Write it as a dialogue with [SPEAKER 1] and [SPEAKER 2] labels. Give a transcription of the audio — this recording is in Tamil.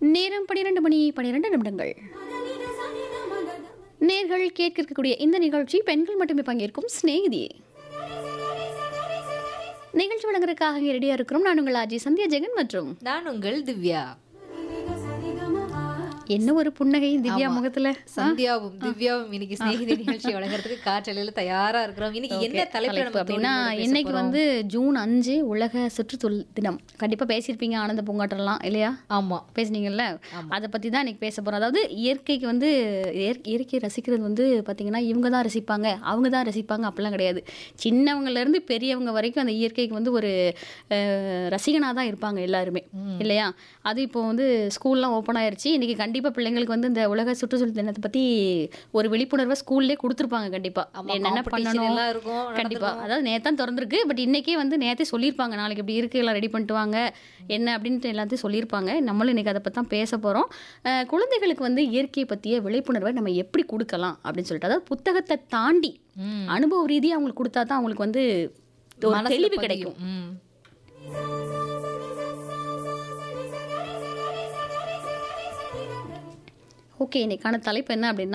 [SPEAKER 1] நேரம் பன்னிரண்டு மணி பன்னிரண்டு நிமிடங்கள் நேர்கள் கேட்க இருக்கக்கூடிய இந்த நிகழ்ச்சி பெண்கள் மட்டுமே பங்கேற்கும் சிநேகிதி நிகழ்ச்சி வழங்குறதுக்காக ரெடியா இருக்கிறோம் நான் உங்கள் ஆஜி சந்தியா ஜெகன் மற்றும்
[SPEAKER 2] நான் உங்கள் திவ்யா
[SPEAKER 1] என்ன ஒரு புன்னகை திவ்யா
[SPEAKER 2] ஆமா.
[SPEAKER 1] முகத்துல
[SPEAKER 2] சந்தியாவும் திவ்யாவும் இன்னைக்கு ஸ்நேகிதி நிகழ்ச்சி வழங்குறதுக்கு காற்றலையில தயாரா இருக்கிறோம் இன்னைக்கு என்ன தலைப்பு
[SPEAKER 1] தலைப்பு அப்படின்னா இன்னைக்கு வந்து ஜூன் அஞ்சு உலக சுற்றுச்சூழல் தினம் கண்டிப்பா பேசியிருப்பீங்க ஆனந்த பூங்காற்றலாம் இல்லையா
[SPEAKER 2] ஆமா
[SPEAKER 1] பேசுனீங்கல்ல அதை பற்றி தான் இன்னைக்கு பேச போகிறோம் அதாவது இயற்கைக்கு வந்து இயற்- இயற்கையை ரசிக்கிறது வந்து பார்த்தீங்கன்னா இவங்க தான் ரசிப்பாங்க அவங்க தான் ரசிப்பாங்க அப்படிலாம் கிடையாது சின்னவங்கலேருந்து பெரியவங்க வரைக்கும் அந்த இயற்கைக்கு வந்து ஒரு ரசிகனாக தான் இருப்பாங்க எல்லாருமே இல்லையா அது இப்போ வந்து ஸ்கூல்லாம் ஓப்பன் ஆயிருச்சு இன்னைக்கு கண்டிப்பாக பிள்ளைங்களுக்கு வந்து இந்த உலக சுற்றுச்சூழல் தினத்தை பற்றி ஒரு விழிப்புணர்வை ஸ்கூல்லே கொடுத்துருப்பாங்க கண்டிப்பாக என்னென்ன பண்ணணும்
[SPEAKER 2] எல்லாம் இருக்கும்
[SPEAKER 1] கண்டிப்பா அதாவது நேத்தான் திறந்திருக்கு பட் இன்னைக்கே வந்து நேத்தே சொல்லியிருப்பாங்க நாளைக்கு இப்படி இருக்கு எல்லாம் ரெடி பண்ணிட்டு வாங்க என்ன அப்படின்ட்டு எல்லாத்தையும் சொல்லியிருப்பாங்க நம்மளும் இன்னைக்கு அதை பற்றி தான் பேச போகிறோம் குழந்தைகளுக்கு வந்து இயற்கையை பற்றிய விழிப்புணர்வை நம்ம எப்படி கொடுக்கலாம் அப்படின்னு சொல்லிட்டு அதாவது புத்தகத்தை தாண்டி
[SPEAKER 2] ம்.
[SPEAKER 1] அனுபவ ரீதியாக அவங்களுக்கு கொடுத்தா தான் அவங்களுக்கு வந்து ஒரு
[SPEAKER 2] மனசுல
[SPEAKER 1] தெளிவு
[SPEAKER 2] பதியும்.
[SPEAKER 1] கிடைக்கும்
[SPEAKER 2] ம்.
[SPEAKER 1] ஓகே இன்னைக்கான தலைப்பு என்ன அப்படின்னா